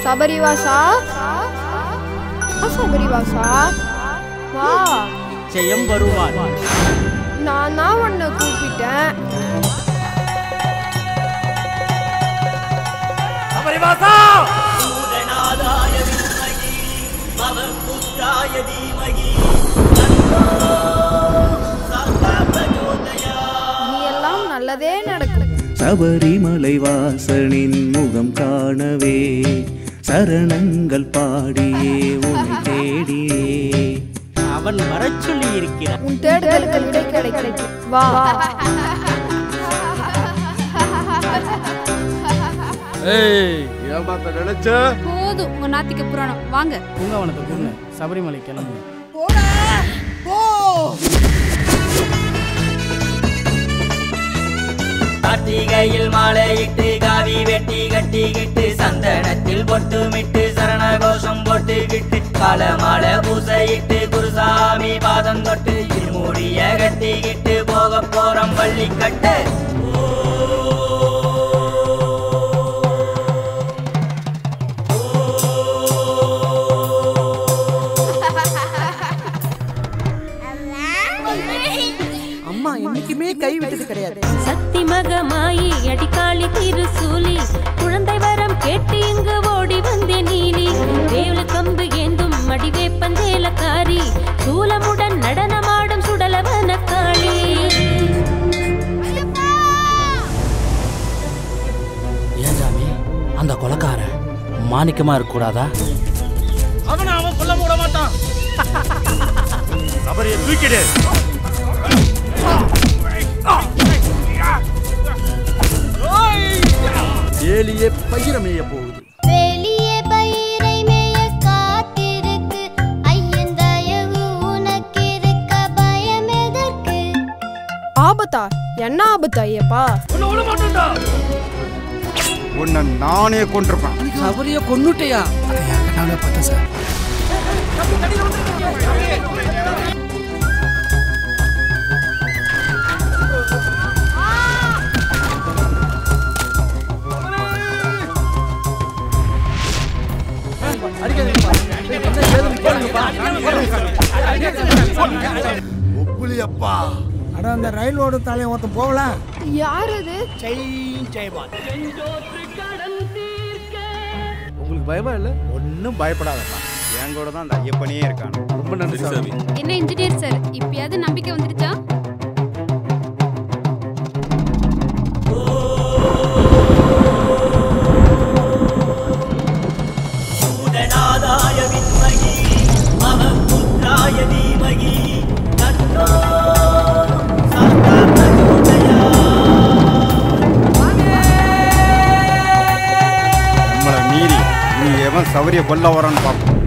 சபரிவாசா ஆ, சபரிவாசா வா நிச்சயம் வருவார் நான் தான் உன்னை கூப்பிட்டேன் நீ எல்லாம் நல்லதே நடக்கும் சபரிமலை வாசனின் முகம் காணவே சரணங்கள் பாடியே உன்னை தேடியே அவன் வரச் சொல்லி இருக்கிறான் உன் தேடுதலுக்கு விடை கிடைக்கும் வா ஏய் ஏமாத்த நினைச்ச போதும் உங்க நாத்திக புராணம் வாங்க பூங்காவனத்தை கூடுங்க சபரிமலை கிளம்பு கார்த்திகையில் மாலையிட்டு காவி வெட்டி கட்டிக்கிட்டு சந்தனத்தில் பொட்டுமிட்டு சரண கோஷம் போட்டுக்கிட்டு காலமால பூசையிட்டு குருசாமி பாதம் தொட்டு இருமூடிய கட்டிக்கிட்டு போக போறோம் பள்ளி கட்டு அம்மா என்னைக்குமே கை விட்டது கிடையாது சக்தி மகமாயி அடிக்காளி திருசூலி குழந்தை வரம் கேட்டு இங்கு ஓடி வந்தே நீலி வேவல கம்பு ஏந்தும் மடிவே பந்தேலக்காரி சூலமுடன் நடனமாடும் சுடலவன காளி ஏன் சாமி அந்த கொலக்காரன் மாணிக்கமா இருக்கக்கூடாதா அவனை அவன் கொல்ல மூட மாட்டான் சபரியை தூக்கிடு ஏலியே பயிர மேய போகுது வெளியே பயிரை மேய காத்திருக்கு ஐயன் தயவு உனக்கு இருக்க பயம் எதற்கு ஆபத்தா என்ன ஆபத்து ஐயப்பா உன்னை நானே கொண்டிருப்பேன் சபரிய கொன்னுட்டையா ஒப்புலியப்பா அட அந்த ரயில் ஓடு தலையை ஒருத்தன் போகலாம் யார் அது உங்களுக்கு பயமா இல்ல ஒன்றும் பயப்படாதப்பா என் கூட தான் அந்த ஐயப்பனே இருக்கான் ரொம்ப நன்றி சாமி என்ன இன்ஜினியர் சார் இப்பயாவது நம்பிக்கை வந்துடுச்சா பூதநாதாய வித்மகி மகபுத்ராய தீமகி தன்னோ சாஸ்தா பிரச்சோதயா நம்மளை மீறி நீ எவன் சவரிய கொல்ல வரான்னு பார்ப்போம்